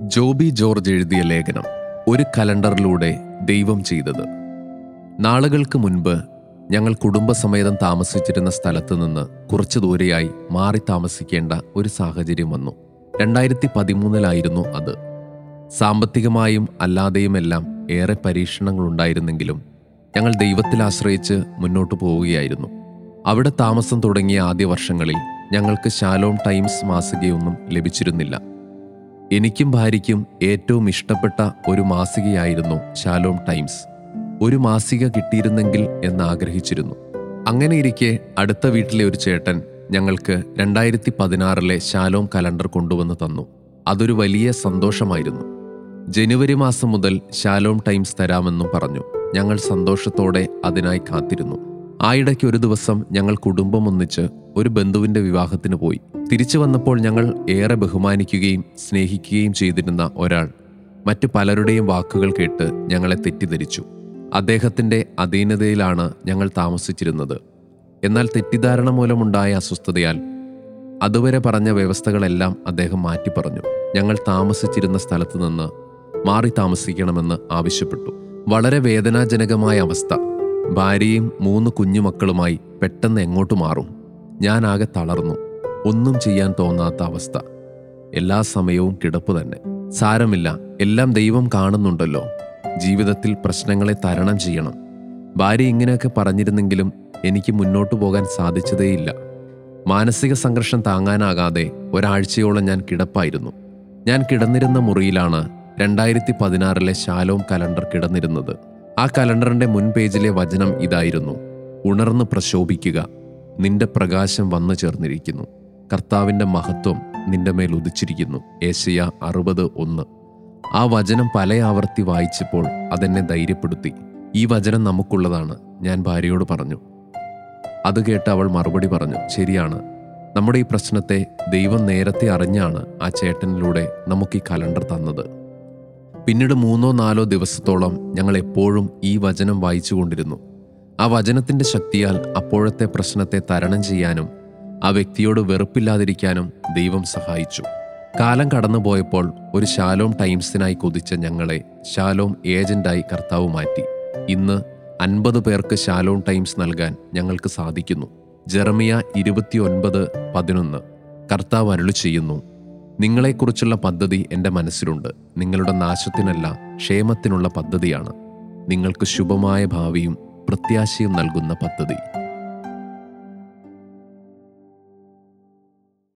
Joby George എഴുതിയ ലേഖനം ഒരു കലണ്ടറിലൂടെ ദൈവം ചെയ്തത് നാളുകൾക്ക് മുൻപ് ഞങ്ങൾ കുടുംബസമേതം താമസിച്ചിരുന്ന സ്ഥലത്ത് നിന്ന് കുറച്ചു ദൂരെയായി മാറി താമസിക്കേണ്ട ഒരു സാഹചര്യം വന്നു രണ്ടായിരത്തി പതിമൂന്നിലായിരുന്നു അത് സാമ്പത്തികമായും അല്ലാതെയുമെല്ലാം ഏറെ പരീക്ഷണങ്ങളുണ്ടായിരുന്നെങ്കിലും ഞങ്ങൾ ദൈവത്തിൽ ആശ്രയിച്ച് മുന്നോട്ടു പോവുകയായിരുന്നു അവിടെ താമസം തുടങ്ങിയ ആദ്യ വർഷങ്ങളിൽ ഞങ്ങൾക്ക് ശാലോം ടൈംസ് മാസികയൊന്നും ലഭിച്ചിരുന്നില്ല എനിക്കും ഭാര്യയ്ക്കും ഏറ്റവും ഇഷ്ടപ്പെട്ട ഒരു മാസികയായിരുന്നു ശാലോം ടൈംസ് ഒരു മാസിക കിട്ടിയിരുന്നെങ്കിൽ എന്ന് ആഗ്രഹിച്ചിരുന്നു അങ്ങനെ ഇരിക്കെ അടുത്ത വീട്ടിലെ ഒരു ചേട്ടൻ ഞങ്ങൾക്ക് രണ്ടായിരത്തി പതിനാറിലെ ശാലോം കലണ്ടർ കൊണ്ടുവന്ന് തന്നു അതൊരു വലിയ സന്തോഷമായിരുന്നു ജനുവരി മാസം മുതൽ ശാലോം ടൈംസ് തരാമെന്നും പറഞ്ഞു ഞങ്ങൾ സന്തോഷത്തോടെ അതിനായി കാത്തിരുന്നു ആയിടയ്ക്ക് ഒരു ദിവസം ഞങ്ങൾ കുടുംബം ഒന്നിച്ച് ഒരു ബന്ധുവിന്റെ വിവാഹത്തിന് പോയി തിരിച്ചു വന്നപ്പോൾ ഞങ്ങൾ ഏറെ ബഹുമാനിക്കുകയും സ്നേഹിക്കുകയും ചെയ്തിരുന്ന ഒരാൾ മറ്റു പലരുടെയും വാക്കുകൾ കേട്ട് ഞങ്ങളെ തെറ്റിദ്ധരിച്ചു അദ്ദേഹത്തിന്റെ അധീനതയിലാണ് ഞങ്ങൾ താമസിച്ചിരുന്നത് എന്നാൽ തെറ്റിദ്ധാരണ മൂലമുണ്ടായ അസ്വസ്ഥതയാൽ അതുവരെ പറഞ്ഞ വ്യവസ്ഥകളെല്ലാം അദ്ദേഹം മാറ്റി പറഞ്ഞു ഞങ്ങൾ താമസിച്ചിരുന്ന സ്ഥലത്ത് നിന്ന് മാറി താമസിക്കണമെന്ന് ആവശ്യപ്പെട്ടു വളരെ വേദനാജനകമായ അവസ്ഥ ഭാര്യയും മൂന്ന് കുഞ്ഞുമക്കളുമായി പെട്ടെന്ന് എങ്ങോട്ട് മാറും ഞാൻ ആകെ തളർന്നു ഒന്നും ചെയ്യാൻ തോന്നാത്ത അവസ്ഥ എല്ലാ സമയവും കിടപ്പ് തന്നെ സാരമില്ല എല്ലാം ദൈവം കാണുന്നുണ്ടല്ലോ ജീവിതത്തിൽ പ്രശ്നങ്ങളെ തരണം ചെയ്യണം ഭാര്യ ഇങ്ങനെയൊക്കെ പറഞ്ഞിരുന്നെങ്കിലും എനിക്ക് മുന്നോട്ടു പോകാൻ സാധിച്ചതേയില്ല മാനസിക സംഘർഷം താങ്ങാനാകാതെ ഒരാഴ്ചയോളം ഞാൻ കിടപ്പായിരുന്നു ഞാൻ കിടന്നിരുന്ന മുറിയിലാണ് രണ്ടായിരത്തി പതിനാറിലെ ശാലോം കലണ്ടർ കിടന്നിരുന്നത് ആ കലണ്ടറിന്റെ മുൻ പേജിലെ വചനം ഇതായിരുന്നു ഉണർന്ന് പ്രശോഭിക്കുക നിന്റെ പ്രകാശം വന്നു ചേർന്നിരിക്കുന്നു കർത്താവിന്റെ മഹത്വം നിന്റെ മേൽ ഉദിച്ചിരിക്കുന്നു ഏഷ്യ അറുപത് ഒന്ന് ആ വചനം പല ആവർത്തി വായിച്ചപ്പോൾ അതെന്നെ ധൈര്യപ്പെടുത്തി ഈ വചനം നമുക്കുള്ളതാണ് ഞാൻ ഭാര്യയോട് പറഞ്ഞു അത് കേട്ട് അവൾ മറുപടി പറഞ്ഞു ശരിയാണ് നമ്മുടെ ഈ പ്രശ്നത്തെ ദൈവം നേരത്തെ അറിഞ്ഞാണ് ആ ചേട്ടനിലൂടെ നമുക്ക് ഈ കലണ്ടർ തന്നത് പിന്നീട് മൂന്നോ നാലോ ദിവസത്തോളം ഞങ്ങൾ എപ്പോഴും ഈ വചനം വായിച്ചുകൊണ്ടിരുന്നു ആ വചനത്തിന്റെ ശക്തിയാൽ അപ്പോഴത്തെ പ്രശ്നത്തെ തരണം ചെയ്യാനും ആ വ്യക്തിയോട് വെറുപ്പില്ലാതിരിക്കാനും ദൈവം സഹായിച്ചു കാലം കടന്നുപോയപ്പോൾ ഒരു ശാലോം ടൈംസിനായി കൊതിച്ച ഞങ്ങളെ ശാലോം ഏജന്റായി കർത്താവ് മാറ്റി ഇന്ന് അൻപത് പേർക്ക് ശാലോം ടൈംസ് നൽകാൻ ഞങ്ങൾക്ക് സാധിക്കുന്നു ജെറമിയ ഇരുപത്തിയൊൻപത് പതിനൊന്ന് കർത്താവ് അരുളി ചെയ്യുന്നു നിങ്ങളെക്കുറിച്ചുള്ള പദ്ധതി എൻ്റെ മനസ്സിലുണ്ട് നിങ്ങളുടെ നാശത്തിനല്ല ക്ഷേമത്തിനുള്ള പദ്ധതിയാണ് നിങ്ങൾക്ക് ശുഭമായ ഭാവിയും പ്രത്യാശയും നൽകുന്ന പദ്ധതി